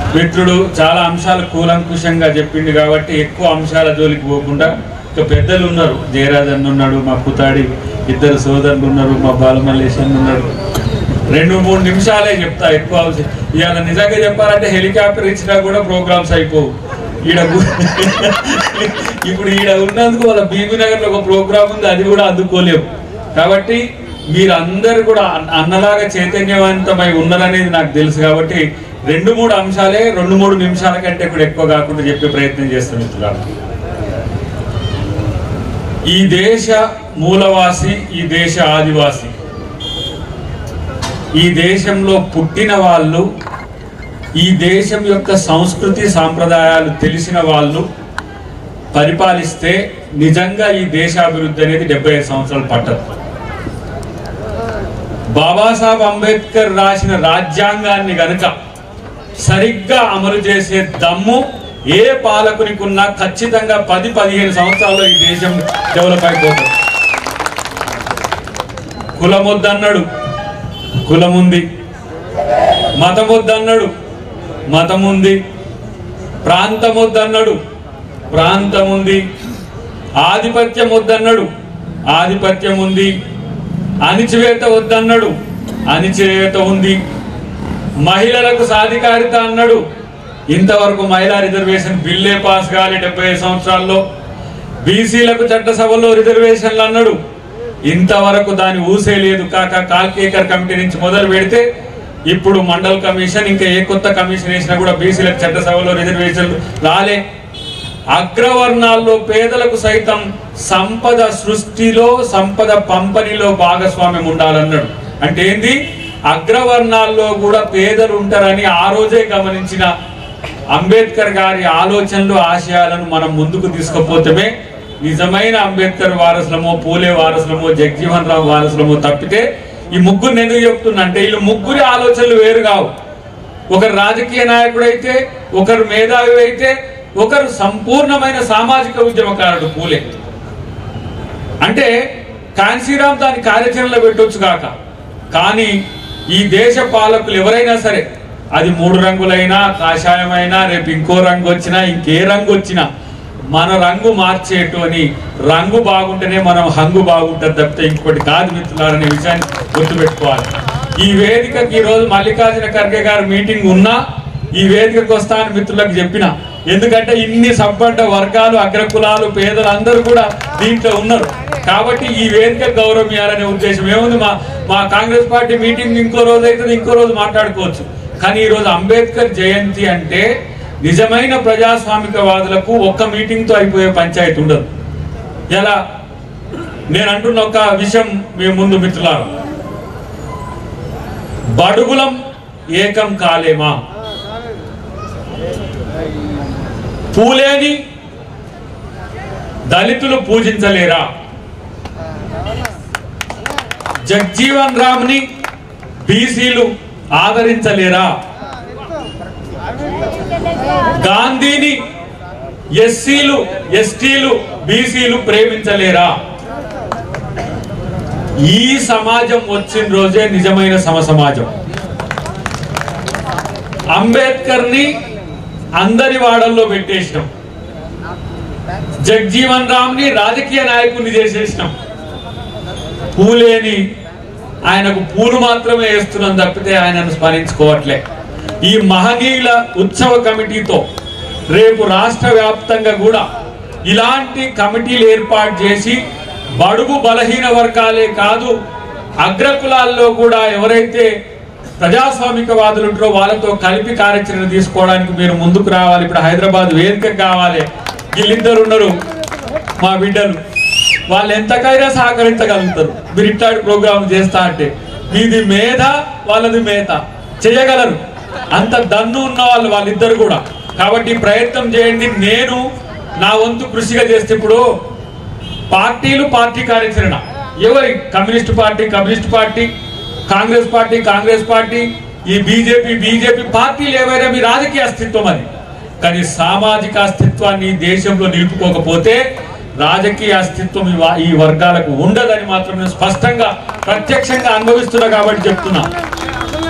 మిత్రుడు చాలా అంశాలు కూలంకుషంగా చెప్పిండు కాబట్టి ఎక్కువ అంశాల జోలికి పోకుండా ఇక పెద్దలు ఉన్నారు జయరాజ్ అన్న ఉన్నాడు మా పుతాడి ఇద్దరు సోదరులు ఉన్నారు మా బాలమల్లేశన్ ఉన్నాడు రెండు మూడు నిమిషాలే చెప్తా ఎక్కువ అవసరం ఇవాళ నిజంగా చెప్పాలంటే హెలికాప్టర్ ఇచ్చినా కూడా ప్రోగ్రామ్స్ అయిపోవు ఈడ గు- ఇప్పుడు ఈడ ఉన్నందుకు వాళ్ళ బీబీ నగర్ లో ఒక ప్రోగ్రామ్ ఉంది అది కూడా అందుకోలేము కాబట్టి మీరందరూ కూడా అన్న- అన్నలాగా చైతన్యవంతమై ఉన్నారనేది నాకు తెలుసు కాబట్టి రెండు మూడు అంశాలే రెండు మూడు నిమిషాల కంటే కూడా ఎక్కువ కాకుండా చెప్పే ప్రయత్నం చేస్తాను మిత్రులారా ఈ దేశ మూలవాసి ఈ దేశ ఆదివాసి ఈ దేశంలో పుట్టిన వాళ్ళు ఈ దేశం యొక్క సంస్కృతి సాంప్రదాయాలు తెలిసిన వాళ్ళు పరిపాలిస్తే నిజంగా ఈ దేశాభివృద్ధి అనేది డెబ్బై ఐదు సంవత్సరాలు పట్టదు బాబాసాహెబ్ అంబేద్కర్ రాసిన రాజ్యాంగాన్ని గనుక సరిగ్గా అమలు చేసే దమ్ము ఏ పాలకునికి ఉన్నా ఖచ్చితంగా పది పదిహేను సంవత్సరాల్లో ఈ దేశం డెవలప్ అయిపోతుంది కులం వద్దన్నాడు కులం ఉంది మతం వద్దన్నాడు మతం ఉంది ప్రాంతం వద్దన్నాడు ప్రాంతం ఉంది ఆధిపత్యం వద్దన్నాడు ఆధిపత్యం ఉంది అణిచివేత వద్దన్నాడు అణిచివేత ఉంది మహిళలకు సాధికారిత అన్నాడు ఇంతవరకు మహిళా రిజర్వేషన్ బిల్లే పాస్ కాలే డెబ్బై ఐదు సంవత్సరాల్లో బీసీలకు చట్టసభలో రిజర్వేషన్లు అన్నాడు ఇంతవరకు దాని ఊసే లేదు కాక కాల్కేకర్ కమిటీ నుంచి మొదలు పెడితే ఇప్పుడు మండల్ కమిషన్ ఇంకా ఏ కొత్త కమిషన్ వేసినా కూడా బీసీలకు చట్టసభలో రిజర్వేషన్లు రాలే అగ్రవర్ణాల్లో పేదలకు సైతం సంపద సృష్టిలో సంపద పంపణిలో భాగస్వామ్యం ఉండాలన్నాడు అంటే ఏంది అగ్రవర్ణాల్లో కూడా పేదలు ఉంటారని ఆ రోజే గమనించిన అంబేద్కర్ గారి ఆలోచనలు ఆశయాలను మనం ముందుకు తీసుకుపోతమే నిజమైన అంబేద్కర్ వారసులమో పూలే వారసులమో జగజీవన్ రావు వారసులమో తప్పితే ఈ ముగ్గురు ఎందుకు చెప్తున్నా అంటే వీళ్ళు ముగ్గురి ఆలోచనలు వేరు కావు ఒకరు రాజకీయ నాయకుడు అయితే ఒకరు మేధావి అయితే ఒకరు సంపూర్ణమైన సామాజిక ఉద్యమకారుడు పూలే అంటే కాన్సీరామ్ దాని కార్యాచరణలో పెట్టొచ్చు కాక కానీ ఈ దేశ పాలకులు ఎవరైనా సరే అది మూడు రంగులైనా కాషాయమైనా రేపు ఇంకో రంగు వచ్చినా ఇంకే రంగు వచ్చినా మన రంగు మార్చేటోని రంగు బాగుంటేనే మనం హంగు బాగుంటుంది తప్పితే ఇంకోటి కాదు మిత్రులారనే విషయాన్ని గుర్తుపెట్టుకోవాలి ఈ వేదికకి ఈ రోజు మల్లికార్జున ఖర్గే గారి మీటింగ్ ఉన్నా ఈ వేదికకు వస్తానని మిత్రులకు చెప్పిన ఎందుకంటే ఇన్ని సబ్బడ్డ వర్గాలు అగ్రకులాలు పేదలు అందరూ కూడా దీంట్లో ఉన్నారు కాబట్టి ఈ వేదిక గౌరవం ఇవ్వాలనే ఉద్దేశం ఏముంది మా మా కాంగ్రెస్ పార్టీ మీటింగ్ ఇంకో రోజు అవుతుంది ఇంకో రోజు మాట్లాడుకోవచ్చు కానీ ఈ రోజు అంబేద్కర్ జయంతి అంటే నిజమైన ప్రజాస్వామికవాదులకు ఒక్క మీటింగ్ తో అయిపోయే పంచాయతీ ఉండదు ఎలా నేను అంటున్న ఒక విషయం మీ ముందు మిత్రులారా బడుగులం ఏకం కాలేమా పూలేని దళితులు పూజించలేరా జగ్జీవన్ రామ్ని బీసీలు ఆదరించలేరా గాంధీని ఎస్సీలు ఎస్టీలు బీసీలు ప్రేమించలేరా ఈ సమాజం వచ్చిన రోజే నిజమైన సమ సమాజం అంబేద్కర్ ని అందరి వాడల్లో పెట్టేసినాం జగ్జీవన్ రామ్ ని రాజకీయ నాయకుడిని చేసేసినాం పూలేని ఆయనకు పూలు మాత్రమే వేస్తున్నాం తప్పితే ఆయనను స్మరించుకోవట్లే ఈ మహనీయుల ఉత్సవ కమిటీతో రేపు రాష్ట్ర వ్యాప్తంగా కూడా ఇలాంటి కమిటీలు ఏర్పాటు చేసి బడుగు బలహీన వర్గాలే కాదు అగ్రకులాల్లో కూడా ఎవరైతే ప్రజాస్వామికవాదులు ఉంటారో వాళ్ళతో కలిపి కార్యాచరణ తీసుకోవడానికి మీరు ముందుకు రావాలి ఇప్పుడు హైదరాబాద్ వేదిక కావాలి వీళ్ళిద్దరు ఉన్నారు మా బిడ్డలు వాళ్ళు ఎంతకైనా సహకరించగలుగుతారు మీరు ఇట్లాంటి ప్రోగ్రామ్ చేస్తా అంటే మీది మేధ వాళ్ళది మేత చేయగలరు అంత దన్ను ఉన్న వాళ్ళు వాళ్ళిద్దరు కూడా కాబట్టి ప్రయత్నం చేయండి నేను నా వంతు కృషిగా చేస్తే ఇప్పుడు పార్టీలు పార్టీ కార్యాచరణ ఎవరి communist party communist party congress party congress party ఈ బీజేపీ బీజేపీ పార్టీలు ఏవైనా మీ రాజకీయ అస్తిత్వం అది కానీ సామాజిక అస్తిత్వాన్ని ఈ దేశంలో నిలుపుకోకపోతే రాజకీయ అస్తిత్వం ఈ వా- ఈ వర్గాలకు ఉండదని మాత్రం నేను స్పష్టంగా ప్రత్యక్షంగా అనుభవిస్తున్నా కాబట్టి చెప్తున్నా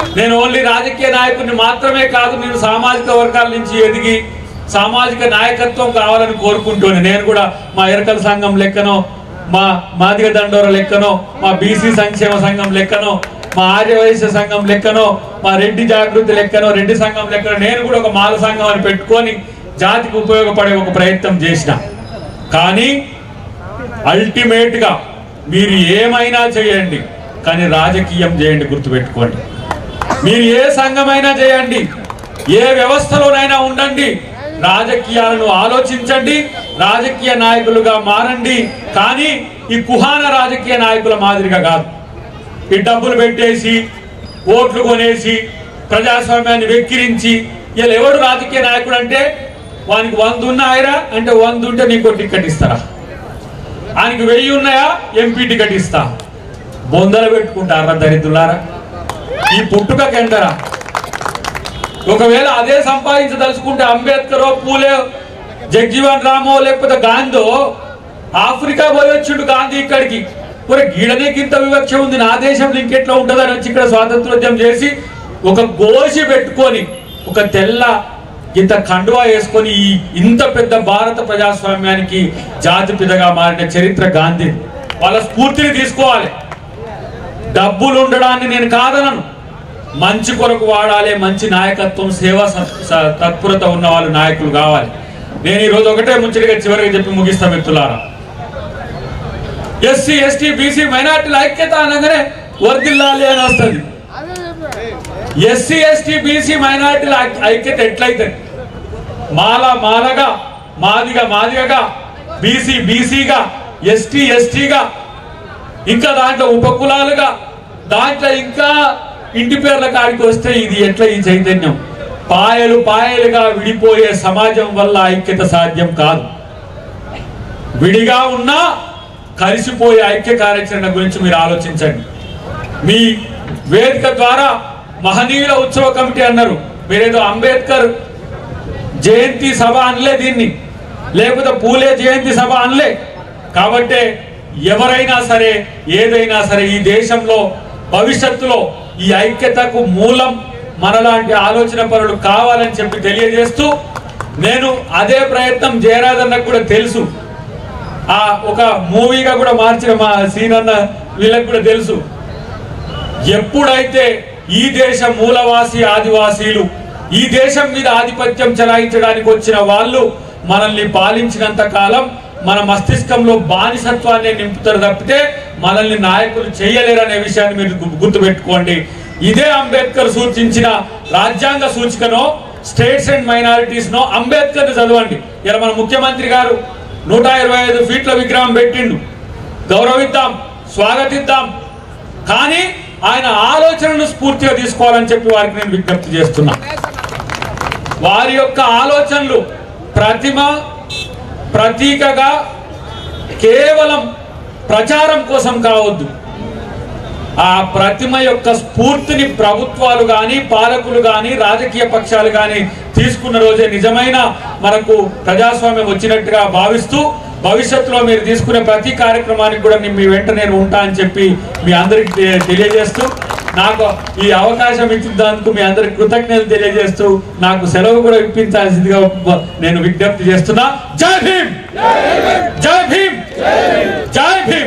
నేను ఓన్లీ రాజకీయ నాయకుడిని మాత్రమే కాదు నేను సామాజిక వర్గాల నుంచి ఎదిగి సామాజిక నాయకత్వం కావాలని కోరుకుంటూనే నేను కూడా మా ఎరకల సంఘం లెక్కనో మా మాదిగ దండోర లెక్కనో మా బీసీ సంక్షేమ సంఘం లెక్కనో మా ఆర్యవైశ్య సంఘం లెక్కనో మా రెడ్డి జాగృతి లెక్కనో రెడ్డి సంఘం లెక్కనో నేను కూడా ఒక మాల సంఘం అని పెట్టుకొని జాతికి ఉపయోగపడే ఒక ప్రయత్నం చేసిన కానీ అల్టిమేట్ గా మీరు ఏమైనా చేయండి కానీ రాజకీయం చేయండి గుర్తుపెట్టుకోండి మీరు ఏ సంఘమైనా చేయండి ఏ వ్యవస్థలోనైనా ఉండండి రాజకీయాలను ఆలోచించండి రాజకీయ నాయకులుగా మారండి కానీ ఈ కుహాన రాజకీయ నాయకుల మాదిరిగా కాదు ఈ డబ్బులు పెట్టేసి ఓట్లు కొనేసి ప్రజాస్వామ్యాన్ని వెక్కిరించి వీళ్ళు ఎవడు రాజకీయ నాయకుడు అంటే వానికి వంద ఉన్నాయరా అంటే వంద ఉంటే నీకు టికెట్ ఇస్తారా ఆయనకి వెయ్యి ఉన్నాయా ఎంపీ టికెట్ ఇస్తా బొందలు పెట్టుకుంటారా దరిద్రులారా ఈ పుట్టుకకెండరా ఒకవేళ అదే సంపాదించదలుచుకుంటే అంబేద్కరో పూలే జగ్జీవన్ రామో లేకపోతే గాంధో ఆఫ్రికా పోయి వచ్చిండు గాంధీ ఇక్కడికి మరి గీడనేకి ఇంత వివక్ష ఉంది నా దేశంలో ఇంకెట్లా ఉంటుందని వచ్చి ఇక్కడ స్వాతంత్రోద్యమం చేసి ఒక గోసి పెట్టుకొని ఒక తెల్ల ఇంత కండువా వేసుకొని ఈ ఇంత పెద్ద భారత ప్రజాస్వామ్యానికి జాతి పిదగా మారిన చరిత్ర గాంధీ వాళ్ళ స్ఫూర్తిని తీసుకోవాలి డబ్బులు ఉండడాన్ని నేను కాదనను మంచి కొరకు వాడాలి మంచి నాయకత్వం సేవా సత్- స- తత్పరత ఉన్న వాళ్ళు నాయకులు కావాలి నేను ఈరోజు ఒకటే ముచ్చటిగా చివరిగా చెప్పి ముగిస్తా మిత్రులారా ఎస్సీ ఎస్టీ బీసీ మైనార్టీల ఐక్యత అనగానే వర్దిల్లాలి అని వస్తుంది ఎస్సీ ఎస్టీ బీసీ మైనార్టీల ఐ- ఐక్యత ఎట్లయితే మాల మాలగా మాదిగా మాదిగగా బీసీ బీసీగా ఎస్టీ ఎస్టీగా ఇంకా దాంట్లో ఉపకులాలుగా దాంట్లో ఇంకా ఇంటి పేర్ల కాడికి వస్తే ఇది ఎట్లా ఈ చైతన్యం పాయలు పాయలుగా విడిపోయే సమాజం వల్ల ఐక్యత సాధ్యం కాదు విడిగా ఉన్నా కలిసిపోయే ఐక్య కార్యాచరణ గురించి మీరు ఆలోచించండి మీ వేదిక ద్వారా మహనీయుల ఉత్సవ కమిటీ అన్నారు మీరేదో అంబేద్కర్ జయంతి సభ అనలే దీన్ని లేకపోతే పూలే జయంతి సభ అనలే కాబట్టే ఎవరైనా సరే ఏదైనా సరే ఈ దేశంలో భవిష్యత్తులో ఈ ఐక్యతకు మూలం మనలాంటి ఆలోచన పరులు కావాలని చెప్పి తెలియజేస్తూ నేను అదే ప్రయత్నం జయరాజన్నకు కూడా తెలుసు ఆ ఒక మూవీగా కూడా మార్చిన మా సీనన్న వీళ్ళకి కూడా తెలుసు ఎప్పుడైతే ఈ దేశ మూలవాసి ఆదివాసీలు ఈ దేశం మీద ఆధిపత్యం చెలాయించడానికి వచ్చిన వాళ్ళు మనల్ని పాలించినంత కాలం మన మస్తిష్కంలో బానిసత్వాన్ని నింపుతారు తప్పితే మనల్ని నాయకులు చేయలేరు అనే విషయాన్ని మీరు గు- గుర్తుపెట్టుకోండి ఇదే అంబేద్కర్ సూచించిన రాజ్యాంగ సూచికనో స్టేట్స్ అండ్ మైనారిటీస్ నో అంబేద్కర్ చదవండి ఇలా మన ముఖ్యమంత్రి గారు నూట ఇరవై ఐదు ఫీట్ల విగ్రహం పెట్టిండు గౌరవిద్దాం స్వాగతిద్దాం కానీ ఆయన ఆలోచనను స్ఫూర్తిగా తీసుకోవాలని చెప్పి వారికి నేను విజ్ఞప్తి చేస్తున్నా వారి యొక్క ఆలోచనలు ప్రతిమ ప్రతీకగా కేవలం ప్రచారం కోసం కావద్దు ఆ ప్రతిమ యొక్క స్ఫూర్తిని ప్రభుత్వాలు కానీ పాలకులు కానీ రాజకీయ పక్షాలు కానీ తీసుకున్న రోజే నిజమైన మనకు ప్రజాస్వామ్యం వచ్చినట్టుగా భావిస్తూ భవిష్యత్తులో మీరు తీసుకునే ప్రతి కార్యక్రమానికి కూడా నేను మీ వెంట నేను ఉంటా అని చెప్పి మీ అందరికి తె- తెలియజేస్తూ నాకు ఈ అవకాశం ఇచ్చినందుకు మీ అందరికి కృతజ్ఞతలు తెలియజేస్తూ నాకు సెలవు కూడా ఇప్పించాల్సిందిగా నేను విజ్ఞప్తి చేస్తున్నా జై భీమ్ జై భీమ్ జై భీమ్